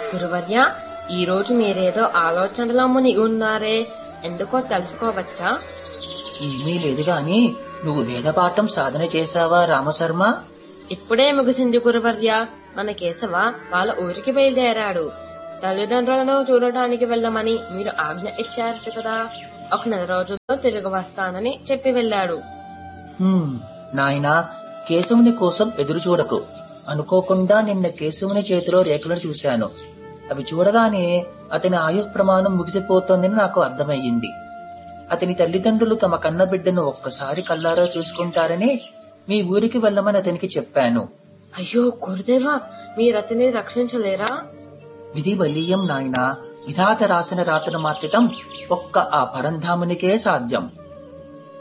గురువర్య ఈ రోజు మీరేదో ఆలోచనలో మునిగి ఉన్నారే ఎందుకో తెలుసుకోవచ్చా ఏమీ లేదు గాని నువ్వు వేదపాఠం సాధన చేశావా రామశర్మ ఇప్పుడే ముగిసింది గురువర్య మన కేశవ వాళ్ళ ఊరికి బయలుదేరాడు తల్లిదండ్రులను చూడటానికి వెళ్ళమని మీరు ఆజ్ఞ ఇచ్చారట కదా ఒక నెల రోజుల్లో తిరిగి వస్తానని చెప్పి వెళ్ళాడు హ్మ్, నాయనా కేశవుని కోసం ఎదురు చూడకు అనుకోకుండా నిన్న కేశవుని చేతిలో రేఖలను చూశాను అవి చూడగానే అతని ఆయు ప్రమాణం ముగిసిపోతోందని నాకు అర్థమయ్యింది అతని తల్లిదండ్రులు తమ కన్న బిడ్డను ఒక్కసారి కల్లారా చూసుకుంటారని మీ ఊరికి వెళ్ళమని అతనికి చెప్పాను అయ్యో గురుదేవా మీరతని రక్షించలేరా విధి బలీయం నాయనా విధాత రాసిన రాతను మార్చటం ఒక్క ఆ పరంధామునికే సాధ్యం